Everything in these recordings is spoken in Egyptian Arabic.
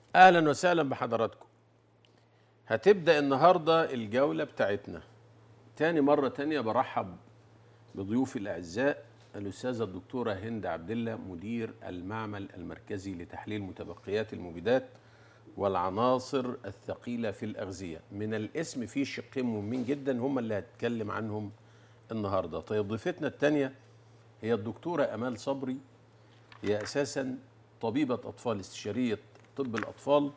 اهلا وسهلا بحضراتكم هتبدا النهارده الجوله بتاعتنا تاني مره تانية برحب بضيوفي الاعزاء الاستاذه الدكتوره هند عبد الله مدير المعمل المركزي لتحليل متبقيات المبيدات والعناصر الثقيله في الاغذيه من الاسم فيه شقين مهمين جدا هم اللي هتكلم عنهم النهارده طيب ضيفتنا الثانيه هي الدكتوره امال صبري هي اساسا طبيبه اطفال استشاريه طب الاطفال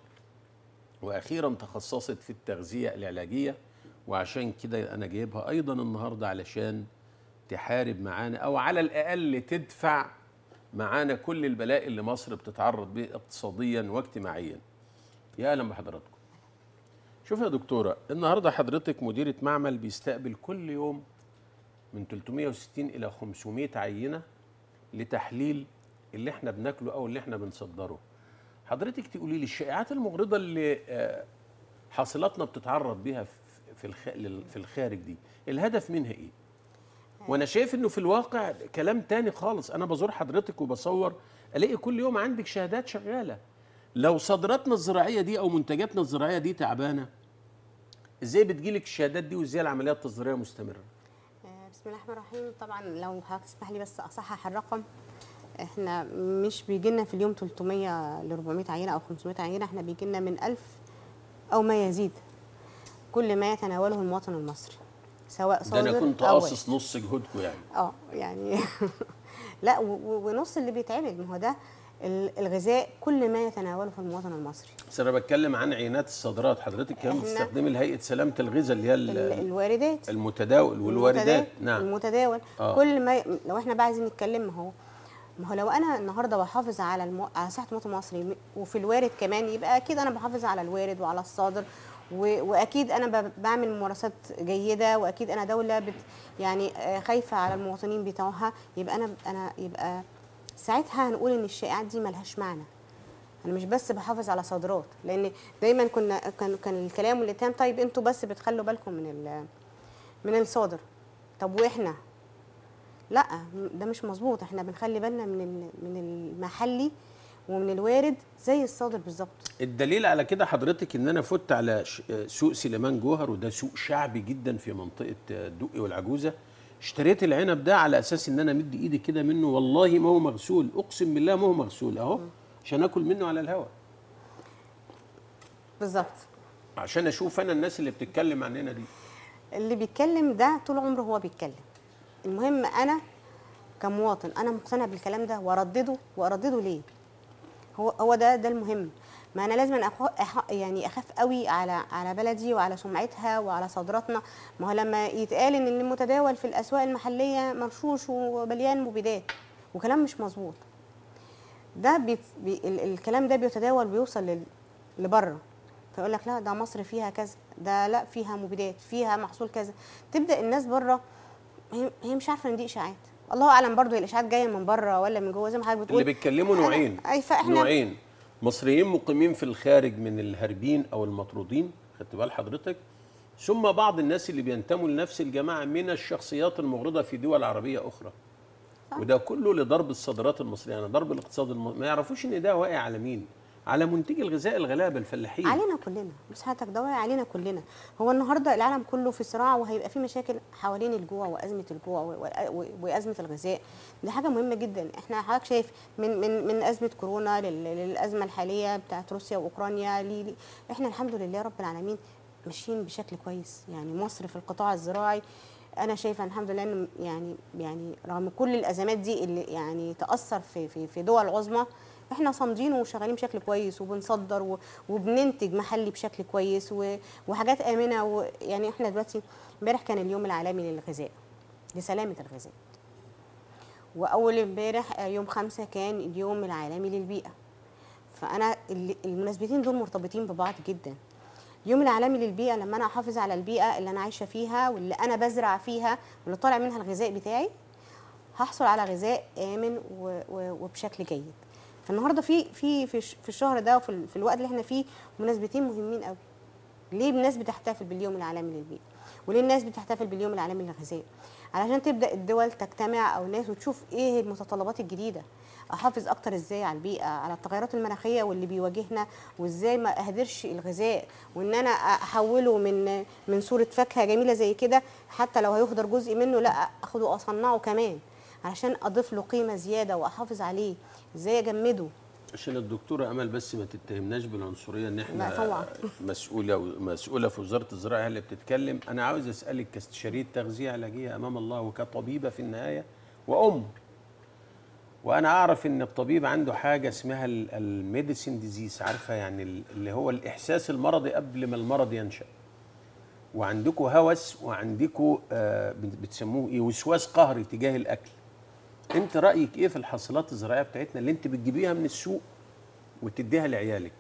واخيرا تخصصت في التغذيه العلاجيه وعشان كده انا جايبها ايضا النهارده علشان تحارب معانا او على الاقل تدفع معانا كل البلاء اللي مصر بتتعرض به اقتصاديا واجتماعيا يا اهلا بحضراتكم شوف يا دكتوره النهارده حضرتك مديره معمل بيستقبل كل يوم من 360 الى 500 عينه لتحليل اللي احنا بناكله او اللي احنا بنصدره حضرتك تقولي لي الشائعات المغرضه اللي آه، حاصلاتنا بتتعرض بيها في- في الخ- لل- في الخارج دي الهدف منها ايه وانا شايف انه في الواقع كلام تاني خالص انا بزور حضرتك وبصور الاقي كل يوم عندك شهادات شغاله لو صادراتنا الزراعيه دي او منتجاتنا الزراعيه دي تعبانه ازاي بتجيلك الشهادات دي وازاي العمليات التصديريه مستمره آه، بسم الله الرحمن الرحيم طبعا لو حضرتك تسمح لي بس اصحح الرقم احنا مش بيجي لنا في اليوم 300 ل 400 عينه او 500 عينه احنا بيجي لنا من 1000 او ما يزيد كل ما يتناوله المواطن المصري سواء ده انا صادر كنت أو قاصص نص جهودكم يعني اه يعني لا و- و- ونص اللي بيتعمل ما هو ده ال- الغذاء كل ما يتناوله في المواطن المصري بس انا بتكلم عن عينات الصادرات حضرتك كمان إحنا- بتستخدمي لهيئه سلامه الغذاء اللي هي ال- ال- الواردات المتداول والواردات المتداول- نعم المتداول آه. آه. كل ما ي... لو احنا بقى عايزين نتكلم ما هو ما هو لو انا النهارده بحافظ على المو... على صحه المواطن المصري م- وفي الوارد كمان يبقى اكيد انا بحافظ على الوارد وعلى الصادر و... واكيد انا ب... بعمل ممارسات جيده واكيد انا دوله بت... يعني آه، خايفه على المواطنين بتوعها يبقى انا انا يبقى ساعتها هنقول ان الشائعات دي ملهاش معنى انا مش بس بحافظ على صادرات لان دايما كنا كان كان الكلام والاتهام طيب انتوا بس بتخلوا بالكم من ال... من الصادر طب واحنا لا ده مش مظبوط احنا بنخلي بالنا من ال- من المحلي ومن الوارد زي الصادر بالظبط الدليل على كده حضرتك ان انا فت على ش- سوق سليمان جوهر وده سوق شعبي جدا في منطقه الدقي والعجوزه اشتريت العنب ده على اساس ان انا مدي ايدي كده منه والله ما هو مغسول اقسم بالله ما هو مغسول اهو عشان اكل منه على الهواء بالظبط عشان اشوف انا الناس اللي بتتكلم عننا دي اللي بيتكلم ده طول عمره هو بيتكلم المهم انا كمواطن انا مقتنع بالكلام ده واردده واردده ليه هو هو ده ده المهم ما انا لازم أخ... أح... يعني اخاف قوي على على بلدي وعلى سمعتها وعلى صادراتنا ما هو لما يتقال ان المتداول في الاسواق المحليه مرشوش ومليان مبيدات وكلام مش مظبوط ده بيت... بي... ال... الكلام ده بيتداول بيوصل لل... لبره فيقول لك لا ده مصر فيها كذا ده لا فيها مبيدات فيها محصول كذا تبدا الناس بره هي, هي مش عارفه ان دي اشاعات الله اعلم برضو هي الاشاعات جايه من بره ولا من جوه زي ما حضرتك بتقول اللي بيتكلموا أنا- نوعين اي فاحنا نوعين مصريين مقيمين في الخارج من الهاربين او المطرودين خدت بال حضرتك ثم بعض الناس اللي بينتموا لنفس الجماعه من الشخصيات المغرضه في دول عربيه اخرى صح. وده كله لضرب الصادرات المصريه يعني ضرب الاقتصاد الم... ما يعرفوش ان ده واقع على مين على منتجي الغذاء الغلابه الفلاحين علينا كلنا بس حضرتك ده واقع علينا كلنا هو النهارده العالم كله في صراع وهيبقى في مشاكل حوالين الجوع وازمه الجوع و- و- وازمه الغذاء دي حاجه مهمه جدا احنا حضرتك شايف من من من ازمه كورونا لل- للازمه الحاليه بتاعت روسيا واوكرانيا لي لي احنا الحمد لله رب العالمين ماشيين بشكل كويس يعني مصر في القطاع الزراعي انا شايفه الحمد لله ان يعني يعني رغم كل الازمات دي اللي يعني تاثر في في في دول عظمى احنا صامدين وشغالين بشكل كويس وبنصدر و- وبننتج محلي بشكل كويس و- وحاجات امنه ويعني احنا دلوقتي امبارح كان اليوم العالمي للغذاء لسلامه الغذاء واول امبارح آه، يوم خمسة كان اليوم العالمي للبيئه فانا ال- المناسبتين دول مرتبطين ببعض جدا اليوم العالمي للبيئه لما انا احافظ على البيئه اللي انا عايشه فيها واللي انا بزرع فيها واللي طالع منها الغذاء بتاعي هحصل على غذاء امن و- و- وبشكل جيد فالنهارده في في في الش- في الشهر ده وفي ال- في الوقت اللي احنا فيه مناسبتين مهمين قوي ليه الناس بتحتفل باليوم العالمي للبيئه وليه الناس بتحتفل باليوم العالمي للغذاء علشان تبدا الدول تجتمع او الناس وتشوف ايه المتطلبات الجديده احافظ اكتر ازاي على البيئه على التغيرات المناخيه واللي بيواجهنا وازاي ما اهدرش الغذاء وان انا احوله من من صوره فاكهه جميله زي كده حتى لو هيهدر جزء منه لا اخده واصنعه كمان علشان اضيف له قيمه زياده واحافظ عليه ازاي اجمده عشان الدكتوره امل بس ما تتهمناش بالعنصريه ان احنا لا طبعا. مسؤوله مسؤوله في وزاره الزراعه هي اللي بتتكلم انا عاوز اسالك كاستشاريه تغذيه علاجيه امام الله وكطبيبه في النهايه وام وانا اعرف ان الطبيب عنده حاجه اسمها الميديسين ديزيز عارفه يعني ال- اللي هو الاحساس المرضي قبل ما المرض ينشا وعندكم هوس وعندكم آه بت- بتسموه ايه وسواس قهري تجاه الاكل انت رايك ايه في الحاصلات الزراعيه بتاعتنا اللي انت بتجيبيها من السوق وتديها لعيالك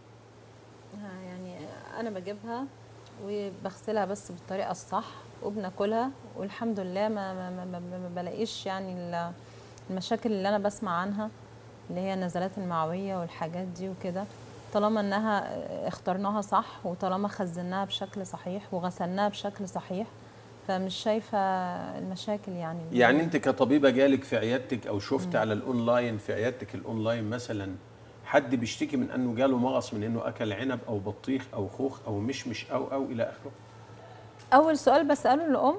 آه، يعني انا بجيبها وبغسلها بس بالطريقه الصح وبناكلها والحمد لله ما ما, ما, ما, ما بلاقيش يعني ال- المشاكل اللي انا بسمع عنها اللي هي النزلات المعويه والحاجات دي وكده طالما انها آه، اخترناها صح وطالما خزناها بشكل صحيح وغسلناها بشكل صحيح فمش شايفه المشاكل يعني يعني انت كطبيبه جالك في عيادتك او شفت على الاونلاين في عيادتك الاونلاين مثلا حد بيشتكي من انه جاله مغص من انه اكل عنب او بطيخ او خوخ او مشمش او او الى اخره اول سؤال بساله للام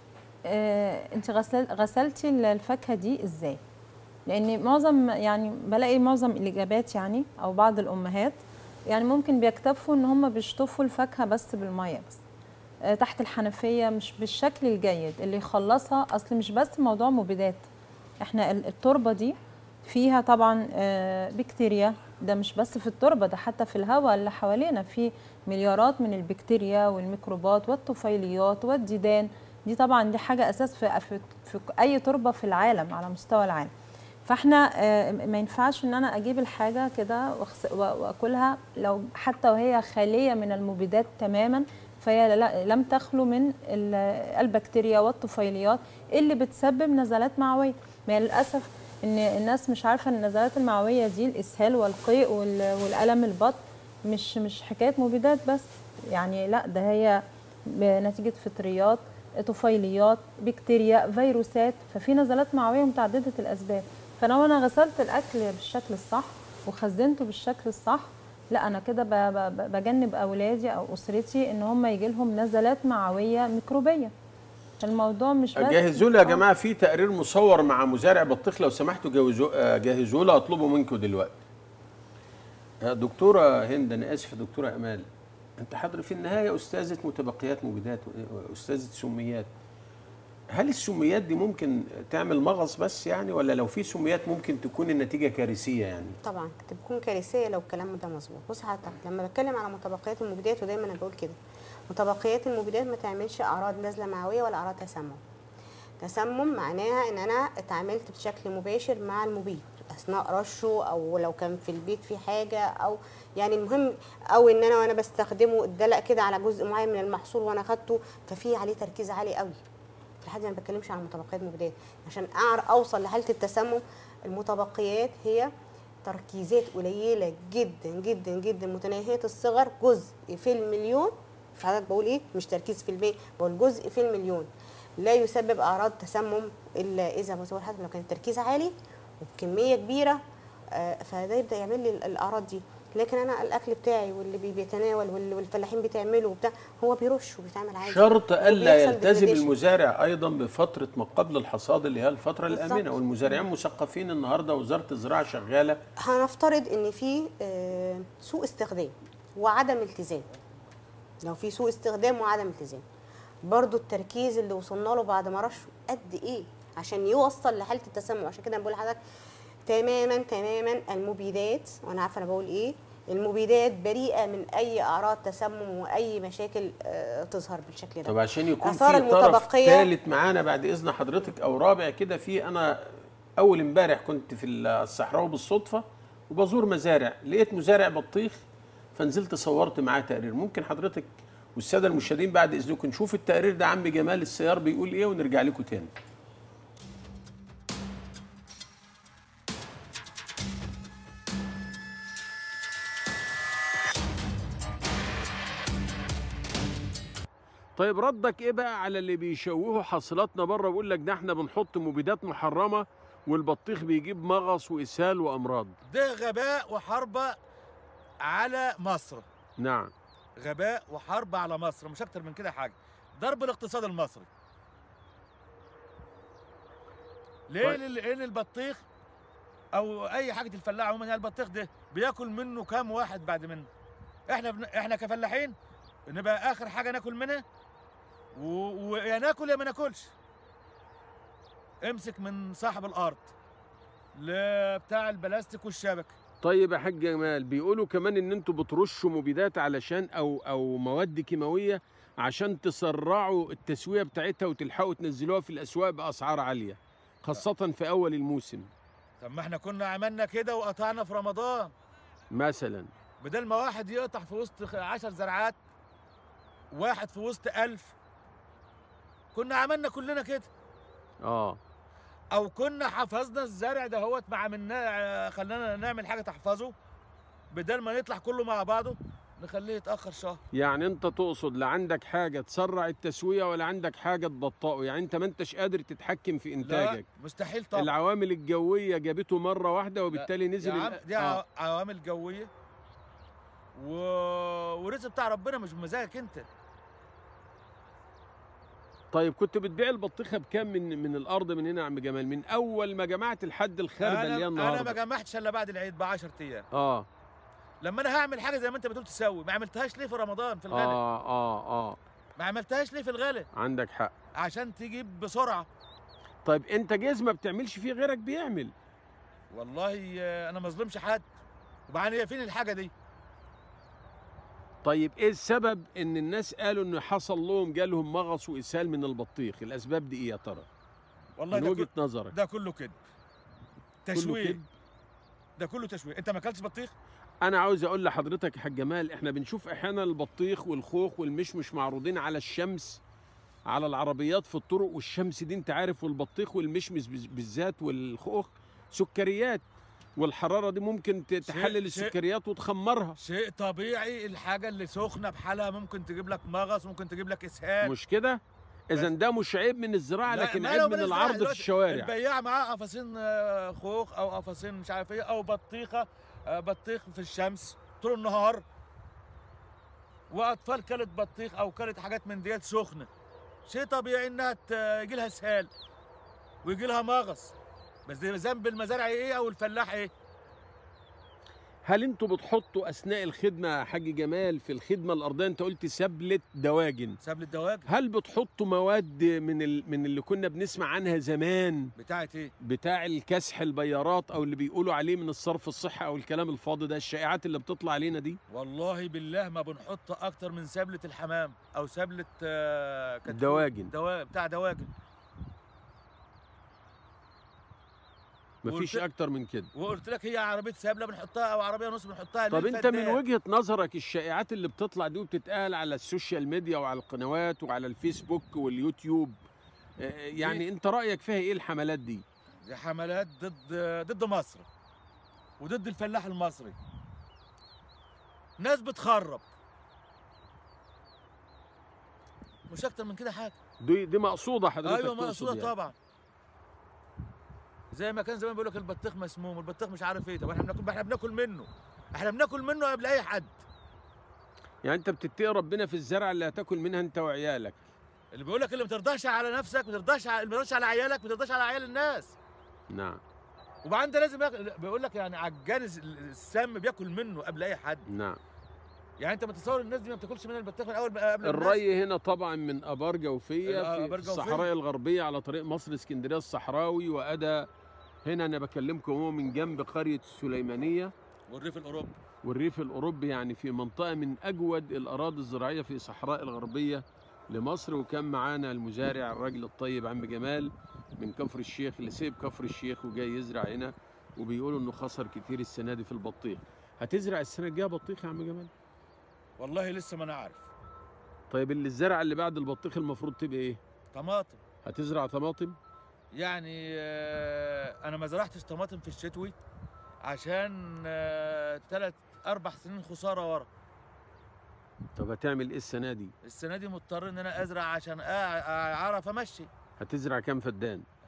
آه، انت غسل غسلتي الفاكهه دي ازاي لان معظم يعني بلاقي معظم الاجابات يعني او بعض الامهات يعني ممكن بيكتفوا ان هم بيشطفوا الفاكهه بس بالميه بس آه، تحت الحنفيه مش بالشكل الجيد اللي يخلصها اصل مش بس موضوع مبيدات احنا ال- التربه دي فيها طبعا آه، بكتيريا ده مش بس في التربه ده حتى في الهواء اللي حوالينا في مليارات من البكتيريا والميكروبات والطفيليات والديدان دي طبعا دي حاجه اساس في, في, في اي تربه في العالم على مستوى العالم فاحنا آه، ما ينفعش ان انا اجيب الحاجه كده وأغس- و- واكلها لو حتى وهي خاليه من المبيدات تماما فهي لا- لم تخلو من ال- البكتيريا والطفيليات اللي بتسبب نزلات معويه ما للاسف ان الناس مش عارفه ان النزلات المعويه دي الاسهال والقيء وال- والالم البطن مش مش حكايه مبيدات بس يعني لا ده هي نتيجه فطريات طفيليات بكتيريا فيروسات ففي نزلات معويه متعدده الاسباب فلو انا غسلت الاكل بالشكل الصح وخزنته بالشكل الصح لا انا كده ب- ب- ب- بجنب اولادي او اسرتي ان هم يجي لهم نزلات معويه ميكروبيه الموضوع مش بس جهزوا لي يا آه. جماعه في تقرير مصور مع مزارع بطيخ لو سمحتوا جوزوا آه، جهزوا لي اطلبه منكم دلوقتي آه، دكتوره هند انا اسف يا دكتوره امال انت حضر في النهايه استاذه متبقيات مبيدات واستاذه سميات هل السميات دي ممكن تعمل مغص بس يعني ولا لو في سميات ممكن تكون النتيجه كارثيه يعني طبعا بتكون كارثيه لو الكلام ده مظبوط بص حضرتك لما بتكلم على متبقيات المبيدات ودايما انا بقول كده متبقيات المبيدات ما تعملش اعراض نزله معويه ولا اعراض تسمم تسمم معناها ان انا اتعاملت بشكل مباشر مع المبيد اثناء رشه او لو كان في البيت في حاجه او يعني المهم او ان انا وانا بستخدمه اتدلق كده على جزء معين من المحصول وانا خدته ففي عليه تركيز عالي قوي في الحد انا ما بتكلمش عن متبقيات مبيدات عشان اعرف اوصل لحاله التسمم المتبقيات هي تركيزات قليله جدا جدا جدا متناهيه الصغر جزء في المليون في حضرتك بقول ايه مش تركيز في المية بقول جزء في المليون لا يسبب اعراض تسمم الا اذا بس هو حضرتك لو كان التركيز عالي وبكميه كبيره آه، فده يبدا يعمل لي ال- الاعراض دي لكن انا الاكل بتاعي واللي بي- بيتناول واللي- والفلاحين بتعمله وبتاع هو بيرش وبيتعمل عادي شرط الا وبيحصل يلتزم degradation. المزارع ايضا بفتره ما قبل الحصاد اللي هي الفتره بالظبط. الامنه والمزارعين مثقفين النهارده وزاره الزراعه شغاله هنفترض ان في آه، سوء استخدام وعدم التزام لو في سوء استخدام وعدم التزام برضو التركيز اللي وصلنا له بعد ما رشه قد ايه عشان يوصل لحاله التسمم عشان كده أنا بقول لحضرتك تماما تماما المبيدات وانا عارفه انا بقول ايه المبيدات بريئه من اي اعراض تسمم واي مشاكل آه، تظهر بالشكل ده طب عشان يكون آثار في طرف المتبقية- ثالث معانا بعد اذن حضرتك او رابع كده في انا اول امبارح كنت في الصحراء بالصدفه وبزور مزارع لقيت مزارع بطيخ فنزلت صورت معاه تقرير ممكن حضرتك والساده المشاهدين بعد اذنكم نشوف التقرير ده عم جمال السيار بيقول ايه ونرجع لكم تاني طيب ردك ايه بقى على اللي بيشوهوا حاصلاتنا بره ويقول لك ده احنا بنحط مبيدات محرمه والبطيخ بيجيب مغص واسهال وامراض ده غباء وحرب على مصر نعم غباء وحرب على مصر مش اكتر من كده حاجه ضرب الاقتصاد المصري ليه طيب. طيب. لان البطيخ او اي حاجه الفلاح عموما يعني البطيخ ده بياكل منه كام واحد بعد منه احنا بن... احنا كفلاحين نبقى اخر حاجه ناكل منها و- ويا ناكل يا ما ناكلش امسك من صاحب الارض لبتاع البلاستيك والشبكه طيب يا حاج جمال بيقولوا كمان ان انتوا بترشوا مبيدات علشان او او مواد كيماويه عشان تسرعوا التسويه بتاعتها وتلحقوا تنزلوها في الاسواق باسعار عاليه خاصه في اول الموسم طب ما احنا كنا عملنا كده وقطعنا في رمضان مثلا بدل ما واحد يقطع في وسط خ- عشر زرعات واحد في وسط ألف كنا عملنا كلنا كده اه او كنا حفظنا الزرع ده هوت ما عملناه خلانا نعمل حاجه تحفظه بدل ما يطلع كله مع بعضه نخليه يتاخر شهر يعني انت تقصد لا عندك حاجه تسرع التسويه ولا عندك حاجه تبطئه يعني انت ما انتش قادر تتحكم في لا انتاجك مستحيل طبعا العوامل الجويه جابته مره واحده وبالتالي نزل يا عم ال- دي آه. آه. عوامل جويه و... ورزق بتاع ربنا مش بمزاجك انت طيب كنت بتبيع البطيخه بكام من من الارض من هنا يا عم جمال من اول ما جمعت الحد الخربه اللي هي انا انا ما النهارده جمعتش الا بعد العيد ب 10 ايام اه لما انا هعمل حاجه زي ما انت بتقول تسوي ما عملتهاش ليه في رمضان في الغلا اه اه اه ما عملتهاش ليه في الغلا عندك حق عشان تجيب بسرعه طيب انت جاز ما بتعملش فيه غيرك بيعمل والله آه، انا ما اظلمش حد وبعدين هي فين الحاجه دي طيب ايه السبب ان الناس قالوا ان حصل لهم جالهم مغص واسهال من البطيخ الاسباب دي ايه يا ترى والله من ده, وجهه كل... نظرك ده كله كده كله تشويه كده؟ ده كله تشويه انت ما اكلتش بطيخ انا عاوز اقول لحضرتك يا حاج جمال احنا بنشوف احيانا البطيخ والخوخ والمشمش معروضين على الشمس على العربيات في الطرق والشمس دي انت عارف والبطيخ والمشمش بز- بالذات والخوخ سكريات والحراره دي ممكن ت- تحلل شيء- السكريات وتخمرها شيء طبيعي الحاجه اللي سخنه بحالها ممكن تجيب لك مغص ممكن تجيب لك اسهال مش كده اذا ده مش عيب من الزراعه لا، لكن ما عيب لو من بنزرع العرض في دلوقتي الشوارع البياع معاه قفصين آه، خوخ او قفصين مش عارف ايه او بطيخه آه، بطيخ في الشمس طول النهار واطفال كلت بطيخ او كلت حاجات من ديت سخنه شيء طبيعي انها ت- يجي لها اسهال ويجي لها مغص بس ده ذنب المزارع ايه او الفلاح ايه هل انتوا بتحطوا اثناء الخدمه يا حاج جمال في الخدمه الارضيه انت قلت سبله دواجن سبل الدواجن هل بتحطوا مواد من ال... من اللي كنا بنسمع عنها زمان بتاعت ايه بتاع الكسح البيارات او اللي بيقولوا عليه من الصرف الصحي او الكلام الفاضي ده الشائعات اللي بتطلع علينا دي والله بالله ما بنحط اكتر من سبلة الحمام او سبلة آه، كتكوت. الدواجن. دوا... بتاع دواجن مفيش قلت- اكتر من كده وقلت لك هي عربيه سبله بنحطها او عربيه نص بنحطها طب انت من للفدان. وجهه نظرك الشائعات اللي بتطلع دي وبتتقال على السوشيال ميديا وعلى القنوات وعلى الفيسبوك واليوتيوب آه، يعني انت رايك فيها ايه الحملات دي دي حملات ضد ضد مصر وضد الفلاح المصري ناس بتخرب مش اكتر من كده حاجه دي دي مقصوده حضرتك ايوه تقصد مقصوده يعني. طبعا زي ما كان زمان بيقول لك البطيخ مسموم البطيخ مش عارف ايه طب احنا بناكل احنا بناكل منه احنا بناكل منه قبل اي حد يعني انت بتتقي ربنا في الزرع اللي هتاكل منها انت وعيالك اللي بيقول لك اللي ما ترضاش على نفسك ما ترضاش على ما ترضاش على عيالك ما ترضاش على عيال الناس نعم وبعدين ده لازم ياكل بيقول لك يعني عجان الس- السم بياكل منه قبل اي حد نعم يعني انت متصور الناس دي ما بتاكلش من البطيخ من اول قبل الناس الري هنا طبعا من ابار جوفيه الآ- في آبار جوفية. الصحراء الغربيه على طريق مصر اسكندريه الصحراوي وادا هنا انا بكلمكم هو من جنب قريه السليمانيه والريف الاوروبي والريف الاوروبي يعني في منطقه من اجود الاراضي الزراعيه في الصحراء الغربيه لمصر وكان معانا المزارع الراجل الطيب عم جمال من كفر الشيخ اللي سيب كفر الشيخ وجاي يزرع هنا وبيقولوا انه خسر كتير السنه دي في البطيخ هتزرع السنه الجايه بطيخ يا عم جمال والله لسه ما انا عارف طيب اللي الزرع اللي بعد البطيخ المفروض تبقى ايه طماطم هتزرع طماطم يعني آه، انا ما زرعتش طماطم في الشتوي عشان ثلاث اربع سنين خساره ورا طب هتعمل ايه السنه دي السنه دي مضطر ان انا ازرع عشان أع- اعرف امشي هتزرع كام فدان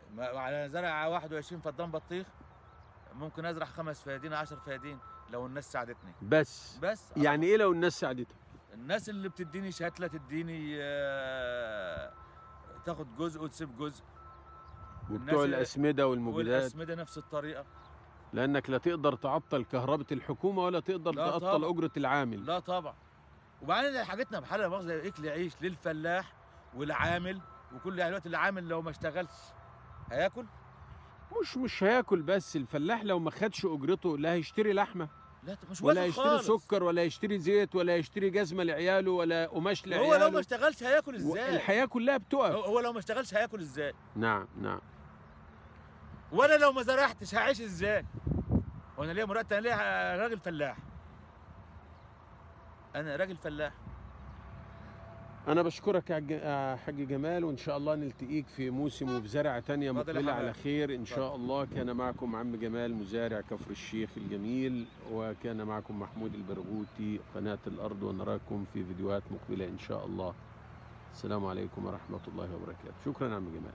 ما- على زرع 21 فدان بطيخ ممكن ازرع خمس فيادين 10 فيادين لو الناس ساعدتني بس بس يعني ايه لو الناس ساعدتك الناس اللي بتديني شهاده تديني آه، تاخد جزء وتسيب جزء وبتوع والناس- الاسمده والمبيدات والاسمده نفس الطريقه لانك لا تقدر تعطل كهرباء الحكومه ولا تقدر لا تعطل طبعا. اجره العامل لا طبعا وبعدين حاجتنا بحالها مؤاخذه اكل عيش للفلاح والعامل وكل يعني دلوقتي العامل لو ما اشتغلش هياكل مش مش هياكل بس الفلاح لو ما خدش اجرته لا هيشتري لحمه لا مش ولا واخد يشتري خالص. سكر ولا يشتري زيت ولا يشتري جزمه لعياله ولا قماش هو لو ما لعياله اشتغلش هياكل ازاي الحياه كلها هو بتقف هو لو ما اشتغلش هياكل ازاي نعم نعم وانا لو ما زرعتش هعيش ازاي وانا ليا مرتب انا ليا راجل فلاح انا راجل فلاح انا بشكرك يا عج- يا حاج جمال وان شاء الله نلتقيك في موسم وفي زرعه تانية اتفضل يا مقبله حبايبي. على خير ان شاء اتفضل. الله كان معكم عم جمال مزارع كفر الشيخ الجميل وكان معكم محمود البرغوثي قناه الارض ونراكم في فيديوهات مقبله ان شاء الله السلام عليكم ورحمه الله وبركاته شكرا يا عم جمال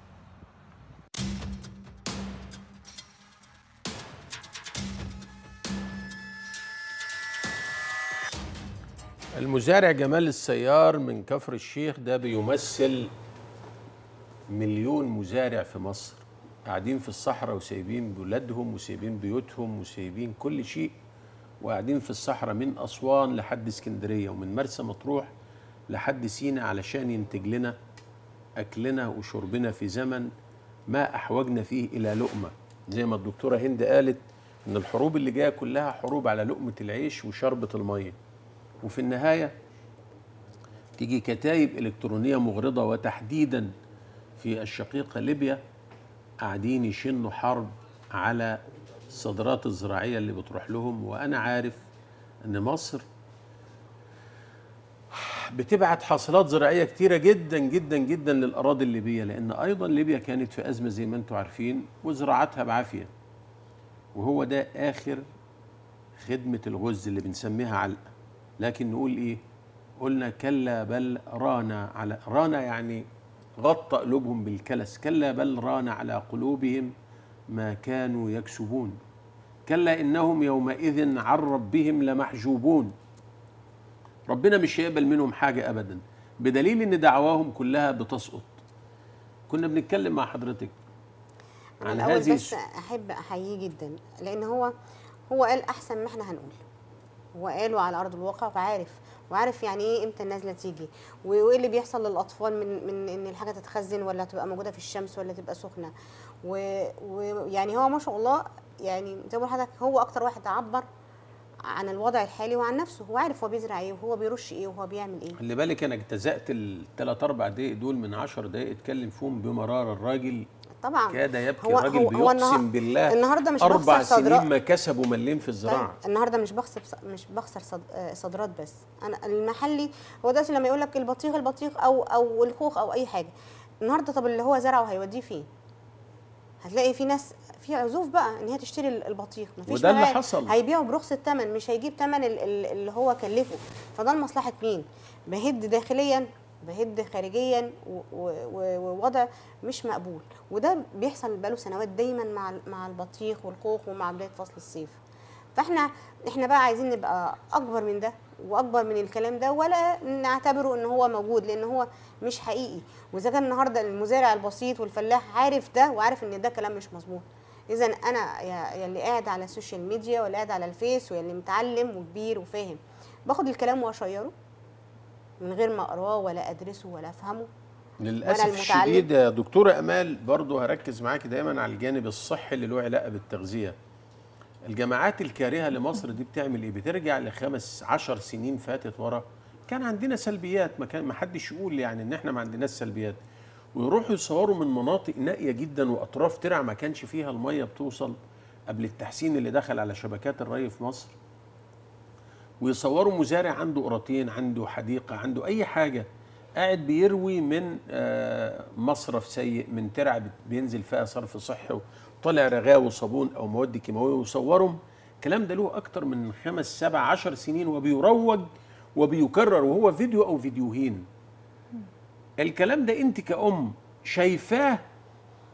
المزارع جمال السيار من كفر الشيخ ده بيمثل مليون مزارع في مصر قاعدين في الصحراء وسايبين بلادهم وسايبين بيوتهم وسايبين كل شيء وقاعدين في الصحراء من أسوان لحد اسكندرية ومن مرسى مطروح لحد سينا علشان ينتج لنا أكلنا وشربنا في زمن ما أحوجنا فيه إلى لقمة زي ما الدكتورة هند قالت إن الحروب اللي جاية كلها حروب على لقمة العيش وشربة المية وفي النهاية تيجي كتايب إلكترونية مغرضة وتحديدا في الشقيقة ليبيا قاعدين يشنوا حرب على الصادرات الزراعية اللي بتروح لهم وأنا عارف أن مصر بتبعت حاصلات زراعية كتيرة جدا جدا جدا للأراضي الليبية لأن أيضا ليبيا كانت في أزمة زي ما أنتم عارفين وزراعتها بعافية وهو ده آخر خدمة الغز اللي بنسميها علقة لكن نقول إيه قلنا كلا بل رانا على رانا يعني غطى قلوبهم بالكلس كلا بل ران على قلوبهم ما كانوا يكسبون كلا إنهم يومئذ عن ربهم لمحجوبون ربنا مش هيقبل منهم حاجة أبدا بدليل إن دعواهم كلها بتسقط كنا بنتكلم مع حضرتك أنا عن الأول هذه بس أحب أحييه جدا لأن هو هو قال أحسن ما إحنا هنقول هو قاله على أرض الواقع وعارف وعارف يعني إيه إمتى النازلة تيجي و- وإيه اللي بيحصل للأطفال من من إن الحاجة تتخزن ولا تبقى موجودة في الشمس ولا تبقى سخنة و- ويعني هو ما شاء الله يعني زي ما بقول لحضرتك هو أكتر واحد عبر عن الوضع الحالي وعن نفسه هو عارف هو بيزرع إيه وهو بيرش إيه وهو بيعمل إيه خلي بالك أنا اجتزأت الثلاث أربع دقايق دول من عشر دقايق اتكلم فيهم بمرارة الراجل طبعا كاد يبكي هو- الراجل هو- هو بيقسم النهار- بالله النهارده مش أربع بخسر صادرات سنين ما كسبوا مليم في الزراعة طيب النهارده مش بخسر مش بخسر صد- آه، صادرات بس انا المحلي هو دلوقتي لما يقول لك البطيخ البطيخ او او الخوخ او اي حاجه النهارده طب اللي هو زرعه هيوديه فين؟ هتلاقي في ناس في عزوف بقى ان هي تشتري البطيخ مفيش وده اللي ملاعب. حصل. هيبيعوا برخص الثمن مش هيجيب ثمن ال- ال- اللي هو كلفه فده لمصلحه مين؟ بهد داخليا بهد خارجيا و- و- و- ووضع مش مقبول وده بيحصل بقاله سنوات دايما مع ال- مع البطيخ والخوخ ومع بدايه فصل الصيف فاحنا احنا بقى عايزين نبقى اكبر من ده واكبر من الكلام ده ولا نعتبره ان هو موجود لان هو مش حقيقي واذا كان النهارده المزارع البسيط والفلاح عارف ده وعارف ان ده كلام مش مظبوط اذا انا يا يا اللي قاعد على السوشيال ميديا ولا قاعد على الفيس واللي متعلم وكبير وفاهم باخد الكلام واشيره من غير ما اقراه ولا ادرسه ولا افهمه للاسف وأنا المتعلم. الشديد يا دكتوره امال برضو هركز معاكي دايما على الجانب الصحي اللي له علاقه بالتغذيه الجماعات الكارهه لمصر دي بتعمل ايه بترجع لخمس عشر سنين فاتت ورا كان عندنا سلبيات ما كان ما حدش يقول يعني ان احنا ما عندناش سلبيات ويروحوا يصوروا من مناطق نائيه جدا واطراف ترع ما كانش فيها الميه بتوصل قبل التحسين اللي دخل على شبكات الري في مصر ويصوروا مزارع عنده قراطين عنده حديقه عنده اي حاجه قاعد بيروي من آه، مصرف سيء من ترعه بت- بينزل فيها صرف صحي وطلع رغاوي وصابون او مواد كيماويه ويصورهم الكلام ده له اكتر من خمس سبع عشر سنين وبيروج وبيكرر وهو فيديو او فيديوهين الكلام ده انت كأم شايفاه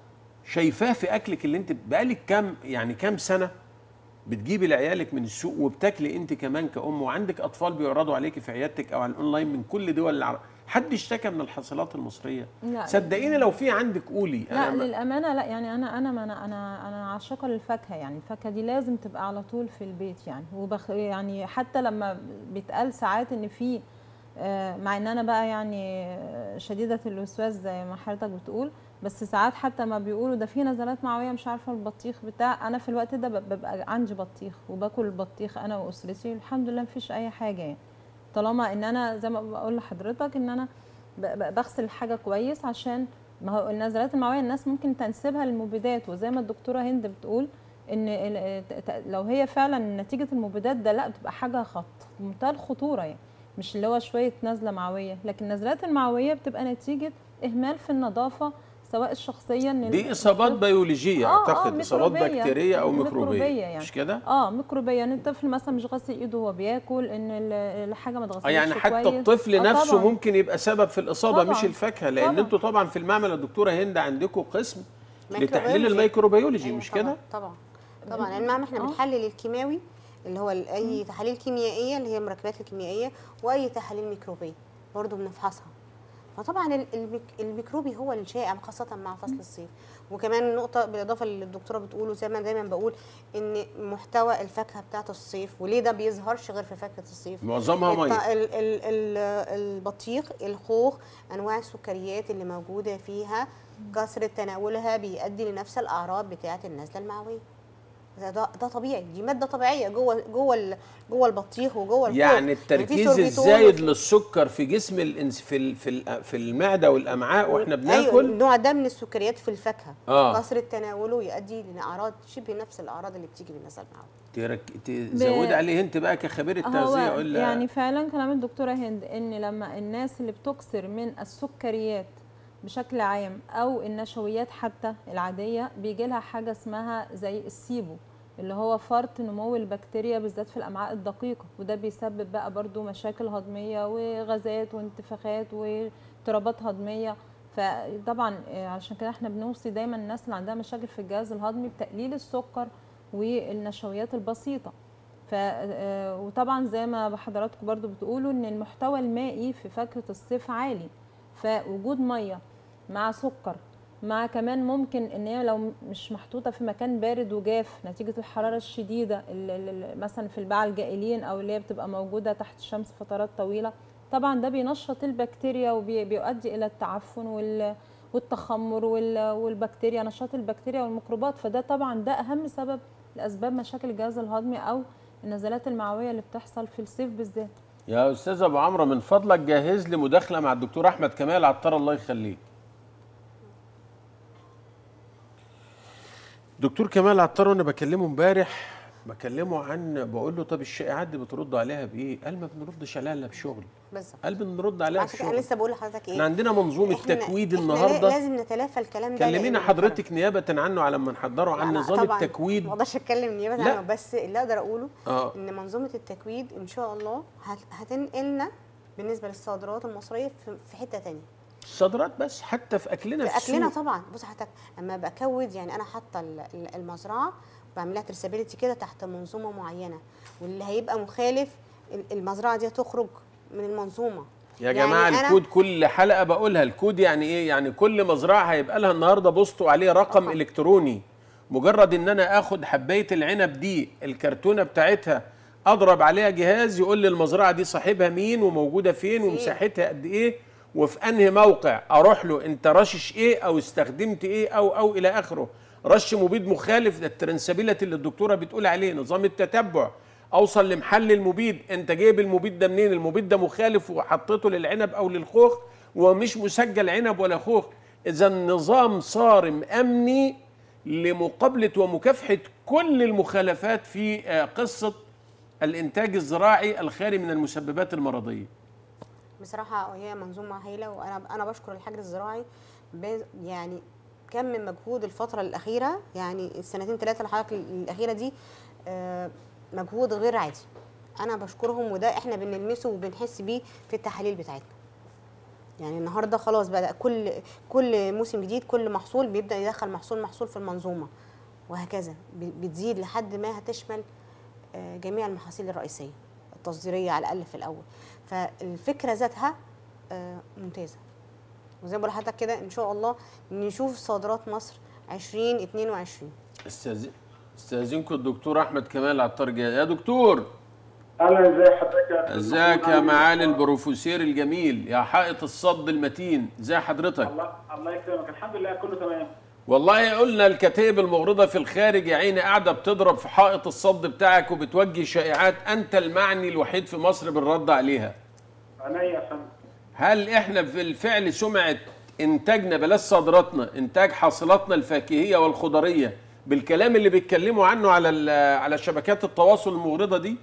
شايفاه في اكلك اللي انت بقالك كام يعني كام سنه بتجيبي لعيالك من السوق وبتاكلي انت كمان كأم وعندك اطفال بيعرضوا عليكي في عيادتك او على الاونلاين من كل دول العرب حد اشتكى من الحاصلات المصريه لا. صدقيني لو في عندك قولي لا ما- للامانه لا يعني انا انا ما انا انا انا عاشقه للفاكهه يعني الفاكهه دي لازم تبقى على طول في البيت يعني وبخ يعني حتى لما بيتقال ساعات ان في آه، مع ان انا بقى يعني آه، شديده الوسواس زي ما حضرتك بتقول بس ساعات حتى ما بيقولوا ده في نزلات معويه مش عارفه البطيخ بتاع انا في الوقت ده بب- ببقى عندي بطيخ وباكل البطيخ انا واسرتي الحمد لله مفيش اي حاجه يعني طالما ان انا زي ما بقول لحضرتك ان انا ب- ب- بغسل الحاجه كويس عشان ما هو النزلات المعويه الناس ممكن تنسبها للمبيدات وزي ما الدكتوره هند بتقول ان ال- ت- ت- لو هي فعلا نتيجه المبيدات ده لا بتبقى حاجه خط منتهى الخطوره يعني مش اللي هو شويه نزله معويه لكن النزلات المعويه بتبقى نتيجه اهمال في النظافه سواء الشخصيا إن دي ال- اصابات بيولوجيه آه، آه، اعتقد اصابات ميكروبية. بكتيريه او ميكروبية ميكروبيه يعني. مش كده اه ميكروبيه يعني الطفل مثلا مش غاسل ايده وهو بياكل ان ال- الحاجه ما اتغسلتش اه يعني حتى كويس. الطفل آه، نفسه طبعاً. ممكن يبقى سبب في الاصابه طبعاً. مش الفاكهه لان طبعاً. انتوا طبعا في المعمل يا دكتوره هند عندكم قسم لتحليل ميكروبيولوجي. الميكروبيولوجي أيوة مش طبعاً، كده طبعا طبعا المعمل احنا آه. بنحلل الكيماوي اللي هو ال- اي تحاليل كيميائيه اللي هي المركبات الكيميائيه واي تحاليل ميكروبيه برضه بنفحصها فطبعا ال- الميك- الميكروبي هو الشائع خاصه مع فصل الصيف وكمان نقطه بالاضافه اللي الدكتوره بتقوله زي ما دايما بقول ان محتوى الفاكهه بتاعه الصيف وليه ده بيظهرش غير في فاكهه الصيف معظمها الط- ميه ال- ال- ال- البطيخ الخوخ انواع السكريات اللي موجوده فيها كثره تناولها بيؤدي لنفس الاعراض بتاعه النزله المعويه ده ده ده طبيعي دي ماده طبيعيه جوه جوه ال- جوه البطيخ وجوه الخوخ يعني في التركيز سوربيتول الزايد وفي- للسكر في جسم الانس في ال- في ال- في المعده والامعاء واحنا ايوه بناكل النوع ده من السكريات في الفاكهه آه. كثره تناوله يؤدي لاعراض شبه نفس الاعراض اللي بتيجي بالنزله المعويه ترك... تزود عليه انت بقى كخبير التغذيه هو ولا يعني فعلا كلام الدكتوره هند ان لما الناس اللي بتكثر من السكريات بشكل عام او النشويات حتى العاديه بيجي لها حاجه اسمها زي السيبو اللي هو فرط نمو البكتيريا بالذات في الامعاء الدقيقه وده بيسبب بقى برضو مشاكل هضميه وغازات وانتفاخات واضطرابات هضميه فطبعا آه، عشان كده احنا بنوصي دايما الناس اللي عندها مشاكل في الجهاز الهضمي بتقليل السكر والنشويات البسيطه ف آه، وطبعا زي ما حضراتكم برضو بتقولوا ان المحتوى المائي في فاكهه الصيف عالي فوجود ميه مع سكر مع كمان ممكن ان هي لو مش محطوطه في مكان بارد وجاف نتيجه الحراره الشديده ال- ال- ال- مثلا في الباعة الجائلين او اللي هي بتبقى موجوده تحت الشمس فترات طويله طبعا ده بينشط البكتيريا وبيؤدي الى التعفن وال والتخمر وال- والبكتيريا نشاط البكتيريا والميكروبات فده طبعا ده اهم سبب لاسباب مشاكل الجهاز الهضمي او النزلات المعويه اللي بتحصل في الصيف بالذات يا استاذ ابو عمرو من فضلك جهز لي مداخله مع الدكتور احمد كمال عطار الله يخليك دكتور كمال عطار وانا بكلمه امبارح بكلمه عن بقول له طب الشائعات دي بتردوا عليها بايه؟ قال ما بنردش عليها الا بشغل بالظبط قال بنرد عليها عشان كده انا بشغل لسه بقول لحضرتك احنا ايه عندنا منظومه إحنا- تكويد إحنا النهارده لازم نتلافى الكلام ده كلمينا لأن- حضرتك نيابه عنه على ما نحضره عن لا، نظام طبعاً التكويد ما اقدرش اتكلم نيابه لا. عنه بس اللي اقدر اقوله اه ان منظومه التكويد ان شاء الله هت- هتنقلنا بالنسبه للصادرات المصريه في في حته تانية الصادرات بس حتى في اكلنا في, في اكلنا السوق. طبعا بص حضرتك اما بكود يعني انا حاطه ال- ال- المزرعه بعملها ترسابيلتي كده تحت منظومه معينه واللي هيبقى مخالف ال- المزرعه دي هتخرج من المنظومه يا يعني جماعه أنا- الكود كل حلقه بقولها الكود يعني ايه يعني كل مزرعه هيبقى لها النهارده بوستوا عليه رقم رقم. الكتروني مجرد ان انا اخد حبايه العنب دي الكرتونه بتاعتها اضرب عليها جهاز يقول لي المزرعه دي صاحبها مين وموجوده فين فين. ومساحتها قد ايه وفي انهي موقع اروح له انت رشش ايه او استخدمت ايه او او الى اخره رش مبيد مخالف ده الترنسابيلتي اللي الدكتوره بتقول عليه نظام التتبع اوصل لمحل المبيد انت جايب المبيد ده منين المبيد ده مخالف وحطيته للعنب او للخوخ ومش مسجل عنب ولا خوخ اذا نظام صارم امني لمقابله ومكافحه كل المخالفات في آه، قصه الانتاج الزراعي الخالي من المسببات المرضيه بصراحه هي منظومه هايله وانا انا بشكر الحجر الزراعي ب- يعني كم من مجهود الفتره الاخيره يعني السنتين ثلاثه الحضرتك الاخيره دي آه، مجهود غير عادي انا بشكرهم وده احنا بنلمسه وبنحس بيه في التحاليل بتاعتنا يعني النهارده خلاص بدا كل كل موسم جديد كل محصول بيبدا يدخل محصول محصول في المنظومه وهكذا ب- بتزيد لحد ما هتشمل آه، جميع المحاصيل الرئيسيه التصديريه على الاقل في الاول فالفكره ذاتها آه، ممتازه وزي ما بقول لحضرتك كده ان شاء الله نشوف صادرات مصر 2022 استاذ استاذنكم الدكتور احمد كمال العطار جاي يا دكتور اهلا ازي حضرتك يا أستاذ ازيك محمود؟ يا معالي البروفيسور الجميل يا حائط الصد المتين ازي حضرتك الله الله يكرمك الحمد لله كله تمام والله قلنا الكتائب المغرضة في الخارج يا عيني قاعدة بتضرب في حائط الصد بتاعك وبتوجه شائعات أنت المعني الوحيد في مصر بالرد عليها عينيا يا فندم هل احنا بالفعل سمعة انتاجنا بلاش صادراتنا انتاج حاصلاتنا الفاكهية والخضرية بالكلام اللي بيتكلموا عنه على ال- على شبكات التواصل المغرضة دي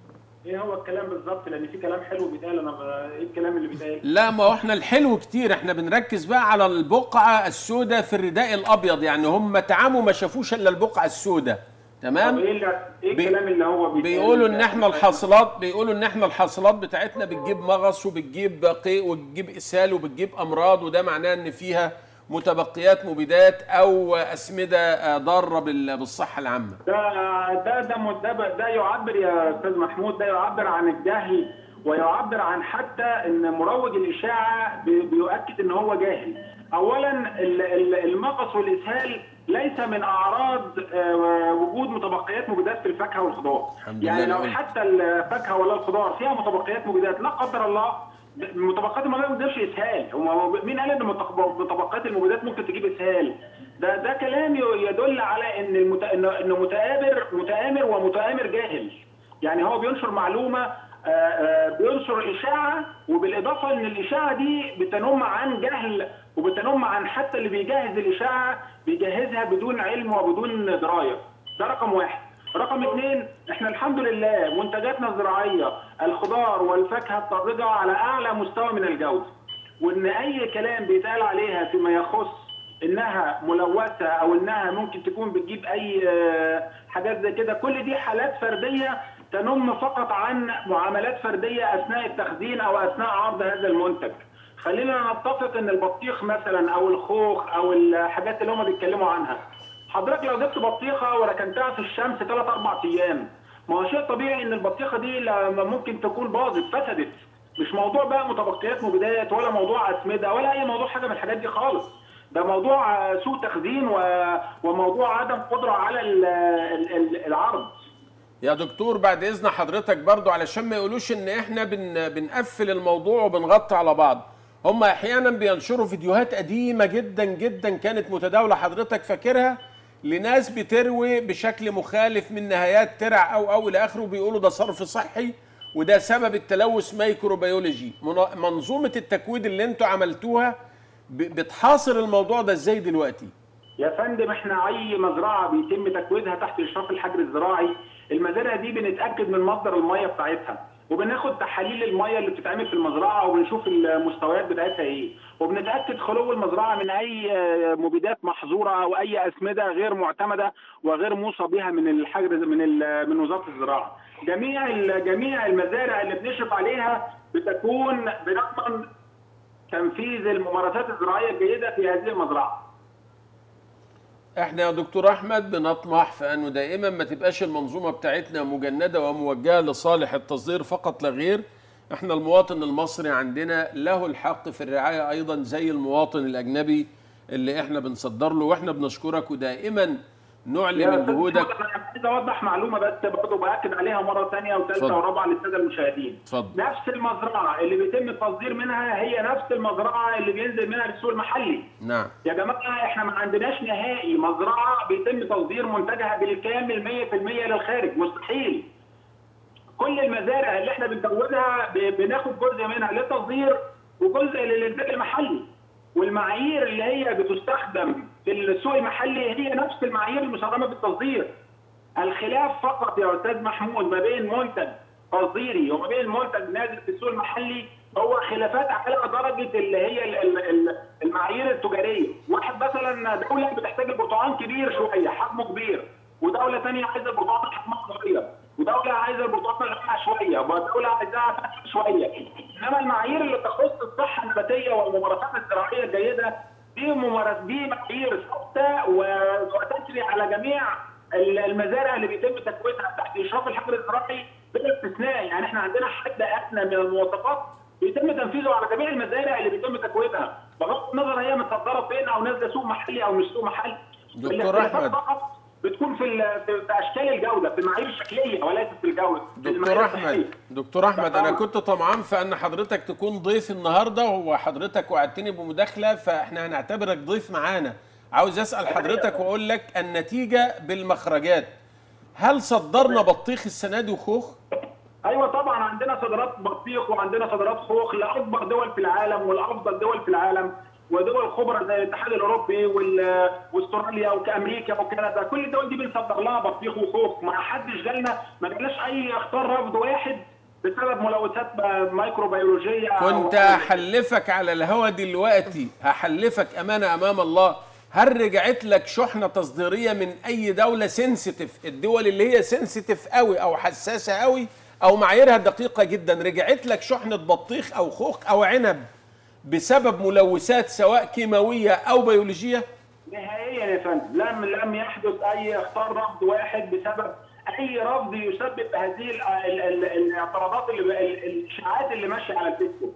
ايه هو الكلام بالظبط لان في كلام حلو بيتقال انا ب- ايه الكلام اللي بيتقال لا ما هو احنا الحلو كتير احنا بنركز بقى على البقعة السوداء في الرداء الأبيض يعني هم تعاموا ما شافوش إلا البقعة السوداء طب تمام ايه اللي ايه بي- الكلام اللي هو بيتقال بيقولوا ان ده؟ احنا الحاصلات بيقولوا ان احنا الحاصلات بتاعتنا بتجيب مغص وبتجيب قيء وبتجيب اسهال وبتجيب امراض وده معناه ان فيها متبقيات مبيدات او اسمده آه، ضاره بال- بالصحه العامه ده ده ده م- ده, ب- ده يعبر يا استاذ محمود ده يعبر عن الجهل ويعبر عن حتى ان مروج الاشاعه بي- بيؤكد ان هو جاهل اولا ال- ال- المغص والاسهال ليس من اعراض آه، وجود متبقيات مبيدات في الفاكهه والخضار الحمد يعني لله لو قلت. حتى الفاكهه ولا الخضار فيها متبقيات مبيدات لا قدر الله متبقيات المبيدات ما بتجيبش اسهال هو مين قال ان متق- متبقيات المبيدات ممكن تجيب اسهال ده ده كلام ي- يدل على ان المت... انه إنه متآمر متآمر ومتآمر جاهل يعني هو بينشر معلومه آه، آه، بينشر اشاعه وبالاضافه ان الاشاعه دي بتنم عن جهل وبتنم عن حتى اللي بيجهز الاشاعه بيجهزها بدون علم وبدون درايه ده رقم واحد رقم اثنين احنا الحمد لله منتجاتنا الزراعيه الخضار والفاكهه الطازجه على اعلى مستوى من الجوده وان اي كلام بيتقال عليها فيما يخص انها ملوثه او انها ممكن تكون بتجيب اي آه، حاجات زي كده كل دي حالات فرديه تنم فقط عن معاملات فرديه اثناء التخزين او اثناء عرض هذا المنتج خلينا نتفق ان البطيخ مثلا او الخوخ او الحاجات اللي هم بيتكلموا عنها حضرتك لو جبت بطيخه وركنتها في الشمس ثلاث اربع ايام ما هو شيء طبيعي ان البطيخه دي لما ممكن تكون باظت فسدت مش موضوع بقى متبقيات مبيدات ولا موضوع اسمده ولا اي موضوع حاجه من الحاجات دي خالص ده موضوع آه، سوء تخزين و... وموضوع عدم قدره على ال... ال... ال- العرض يا دكتور بعد اذن حضرتك برضو علشان ما يقولوش ان احنا بن بنقفل الموضوع وبنغطي على بعض هم احيانا بينشروا فيديوهات قديمه جدا جدا كانت متداوله حضرتك فاكرها لناس بتروي بشكل مخالف من نهايات ترع او او الى اخره بيقولوا ده صرف صحي وده سبب التلوث ميكروبيولوجي من- منظومه التكويد اللي انتوا عملتوها ب- بتحاصر الموضوع ده ازاي دلوقتي يا فندم احنا اي مزرعه بيتم تكويدها تحت اشراف الحجر الزراعي المزارع دي بنتاكد من مصدر الميه بتاعتها وبناخد تحاليل الميه اللي بتتعمل في المزرعه وبنشوف المستويات بتاعتها ايه وبنتاكد خلو المزرعه من اي آه، مبيدات محظوره او اي اسمده غير معتمده وغير موصى بها من الحجر من ال- من وزاره الزراعه جميع ال- جميع المزارع اللي بنشرف عليها بتكون بنضمن تنفيذ الممارسات الزراعيه الجيده في هذه المزرعه احنا يا دكتور احمد بنطمح في انه دائما ما تبقاش المنظومه بتاعتنا مجنده وموجهه لصالح التصدير فقط لا غير احنا المواطن المصري عندنا له الحق في الرعايه ايضا زي المواطن الاجنبي اللي احنا بنصدر له واحنا بنشكرك ودائما نعلن يا من أستاذ جهودك محمد، انا عايز اوضح معلومه بس برضه باكد عليها مره ثانيه اتفضل. وثالثه ورابعه للساده المشاهدين اتفضل. نفس المزرعه اللي بيتم التصدير منها هي نفس المزرعه اللي بينزل منها للسوق المحلي نعم يا جماعه احنا ما عندناش نهائي مزرعه بيتم تصدير منتجها بالكامل 100% للخارج مستحيل كل المزارع اللي احنا بنزودها ب- بناخد جزء منها للتصدير وجزء للانتاج المحلي والمعايير اللي هي بتستخدم في السوق المحلي هي نفس المعايير المستخدمه في التصدير الخلاف فقط يا استاذ محمود ما بين منتج تصديري وما بين منتج نازل في السوق المحلي هو خلافات على درجه اللي هي ال- ال- ال- المعايير التجاريه، واحد مثلا دوله بتحتاج البرتقال كبير شويه حجمه كبير، ودوله ثانيه عايزه البرتقال حجمها صغير، ودوله عايزه البرتقال غامقه شويه، ودوله عايزاها فاتحه شويه، انما المعايير اللي تخص الصحه النباتيه والممارسات الزراعيه الجيده دي ممارس دي معايير ثابته و- وتجري على جميع ال- المزارع اللي بيتم تكوينها تحت اشراف الحجر الزراعي بلا استثناء يعني احنا عندنا حد ادنى من المواصفات بيتم تنفيذه على جميع المزارع اللي بيتم تكوينها بغض النظر هي متصدره فين او نازله سوق محلي او مش سوق محلي دكتور الاختلافات أحمد. فقط بتكون في ال- في في اشكال الجوده في المعايير الشكليه وليست في الجوده في دكتور المعايير احمد الصحية. دكتور احمد انا طبعاً. كنت طمعان في ان حضرتك تكون ضيف النهارده وحضرتك وعدتني بمداخله فاحنا هنعتبرك ضيف معانا عاوز اسال حضرتك واقول لك النتيجه بالمخرجات هل صدرنا بطيخ السنه دي وخوخ ايوه طبعا عندنا صادرات بطيخ وعندنا صادرات خوخ لاكبر دول في العالم والافضل دول في العالم ودول خبرة زي الاتحاد الاوروبي وال- واستراليا وكامريكا وكندا كل الدول دي بنصدر لها بطيخ وخوخ ما حدش جالنا ما جالناش اي اختار رفض واحد بسبب ملوثات ميكروبيولوجيه أو- كنت هحلفك على الهوا دلوقتي هحلفك امانه امام الله هل رجعت لك شحنه تصديريه من اي دوله سنسيتيف الدول اللي هي سنسيتيف قوي او حساسه قوي او معاييرها دقيقه جدا رجعت لك شحنه بطيخ او خوخ او عنب بسبب ملوثات سواء كيماويه او بيولوجيه نهائيا يا فندم لم لم يحدث اي اختار رفض واحد بسبب اي رفض يسبب هذه ال- ال- ال- الاعتراضات اللي ال- الاشاعات اللي ماشيه على الفيسبوك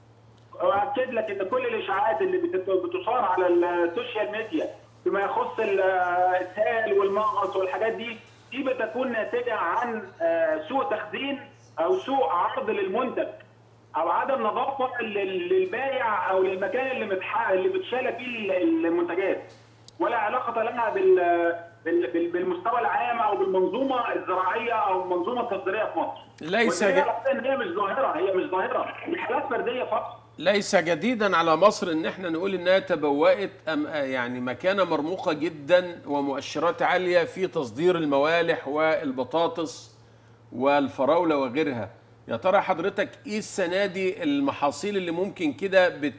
واكد لك ان كل الاشاعات اللي بتت- بتثار على السوشيال ميديا فيما يخص ال- السائل والمغص والحاجات دي دي بتكون ناتجه عن آه، سوء تخزين او سوء عرض للمنتج او عدم نظافه لل- للبائع او للمكان اللي متح... اللي بتشال فيه ال- المنتجات ولا علاقه لها بال... بال... بال- بالمستوى العام او بالمنظومه الزراعيه او المنظومه التصديريه في مصر ليس والدليل ج- على كده ان هي مش ظاهره هي مش ظاهره دي حالات فرديه فقط ليس جديدا على مصر ان احنا نقول انها تبوأت أم يعني مكانه مرموقه جدا ومؤشرات عاليه في تصدير الموالح والبطاطس والفراوله وغيرها يا ترى حضرتك ايه السنه دي المحاصيل اللي ممكن كده بت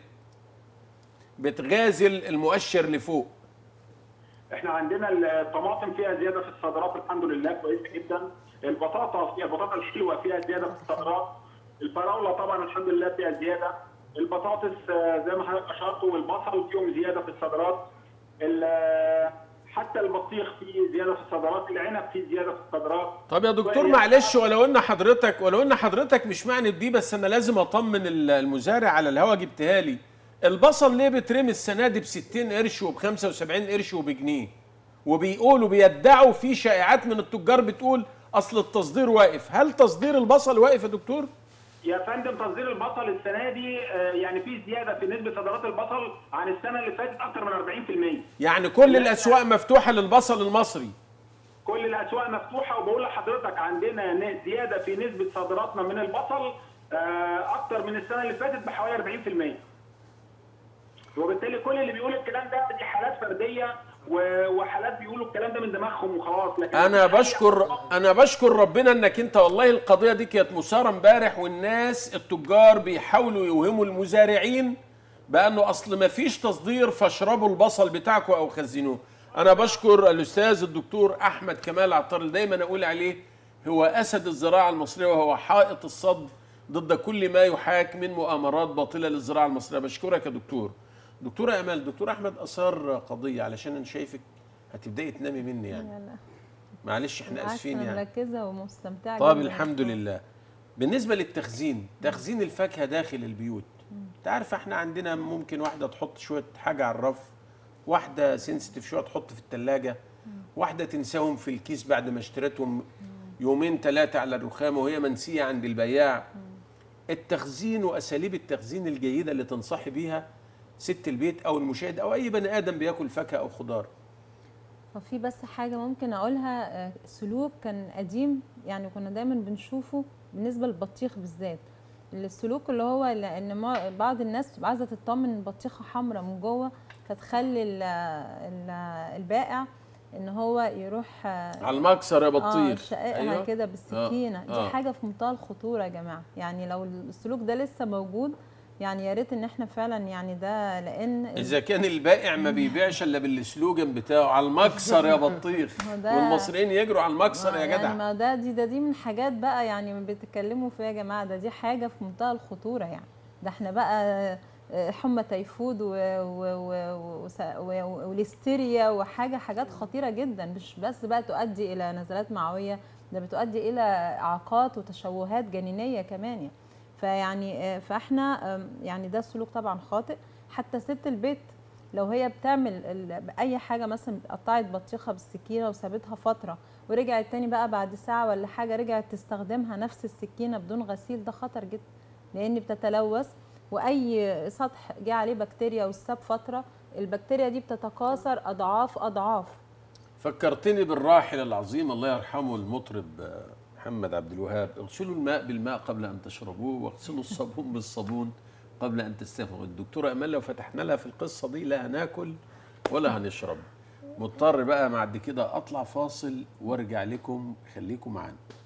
بتغازل المؤشر لفوق احنا عندنا الطماطم فيها زياده في الصادرات الحمد لله كويسه جدا البطاطا فيها البطاطا الحلوه فيها زياده في الصادرات الفراوله طبعا الحمد لله فيها زياده البطاطس آه، زي ما حضرتك اشرت والبصل فيهم زياده في الصادرات ال- حتى البطيخ فيه زياده في الصادرات العنب فيه زياده في الصادرات طب يا دكتور وهي- معلش ولو ان حضرتك ولو ان حضرتك مش معني بدي بس انا لازم اطمن ال- المزارع على الهوا جبتها لي البصل ليه بترمي السنه دي ب 60 قرش وب 75 قرش وبجنيه وبيقولوا بيدعوا في شائعات من التجار بتقول اصل التصدير واقف هل تصدير البصل واقف يا دكتور يا فندم تصدير البصل السنه دي آه، يعني في زياده في نسبه صادرات البصل عن السنه اللي فاتت اكثر من 40% يعني كل الاسواق مفتوحه للبصل المصري كل الاسواق مفتوحه وبقول لحضرتك عندنا ن- زياده في نسبه صادراتنا من البصل آه، اكتر من السنه اللي فاتت بحوالي 40% وبالتالي كل اللي بيقول الكلام ده دي حالات فرديه و- وحالات بيقولوا الكلام ده من دماغهم وخلاص لكن انا مفيش أي بشكر أخبار. انا بشكر ربنا انك انت والله القضيه دي كانت مثاره امبارح والناس التجار بيحاولوا يوهموا المزارعين بانه اصل ما فيش تصدير فاشربوا البصل بتاعكم او خزنوه انا بشكر الاستاذ الدكتور احمد كمال عطار اللي دايما اقول عليه هو اسد الزراعه المصريه وهو حائط الصد ضد كل ما يحاك من مؤامرات باطله للزراعه المصريه بشكرك يا دكتور دكتوره امال دكتور احمد اثار قضيه علشان انا شايفك هتبداي تنامي مني يعني لا لا معلش احنا بالعكس اسفين انا يعني مركزه ومستمتعه طب جداً. الحمد لله بالنسبه للتخزين تخزين الفاكهه داخل البيوت انت عارف احنا عندنا ممكن واحده تحط شويه حاجه على الرف واحده سنسيتيف شويه تحط في الثلاجه واحده تنساهم في الكيس بعد ما اشتريتهم يومين ثلاثه على الرخامه وهي منسيه عند البياع التخزين واساليب التخزين الجيده اللي تنصحي بيها ست البيت او المشاهد او اي بني ادم بياكل فاكهه او خضار وفي بس حاجة ممكن أقولها آه، سلوك كان قديم يعني كنا دايما بنشوفه بالنسبة للبطيخ بالذات السلوك اللي هو لأن ما- بعض الناس بتبقى عايزة تطمن إن البطيخة حمراء من جوه فتخلي ال- ال- البائع إن هو يروح آه، على المكسر يا اه بطيخ شققها أيوة. كده بالسكينة آه. دي حاجة في منتهى الخطورة يا جماعة يعني لو السلوك ده لسه موجود يعني يا ريت ان احنا فعلا يعني ده لان اذا كان البائع ما بيبيعش الا بالسلوجن بتاعه على المكسر يا بطيخ هو ده- والمصريين يجروا على المكسر آه، يا يعني جدع ما ده دي ده دي من حاجات بقى يعني بيتكلموا فيها يا جماعه ده دي حاجه في منتهى الخطوره يعني ده احنا بقى آه، حمى تيفود و- و- و- وس- و- والهستيريا وحاجه حاجات خطيره جدا مش بس بقى تؤدي الى نزلات معويه ده بتؤدي الى اعاقات وتشوهات جنينيه كمان يعني فيعني آه، فاحنا آم، يعني ده سلوك طبعا خاطئ حتى ست البيت لو هي بتعمل ال- اي حاجه مثلا قطعت بطيخه بالسكينه وسابتها فتره ورجعت تاني بقى بعد ساعه ولا حاجه رجعت تستخدمها نفس السكينه بدون غسيل ده خطر جدا لان بتتلوث واي سطح جه عليه بكتيريا وساب فتره البكتيريا دي بتتكاثر اضعاف اضعاف فكرتني بالراحل العظيم الله يرحمه المطرب آه، محمد عبد الوهاب اغسلوا الماء بالماء قبل ان تشربوه واغسلوا الصابون بالصابون قبل ان تستنفذوا الدكتوره امال لو فتحنا لها في القصه دي لا هناكل ولا هنشرب مضطر بقى بعد كده اطلع فاصل وارجع لكم خليكم معانا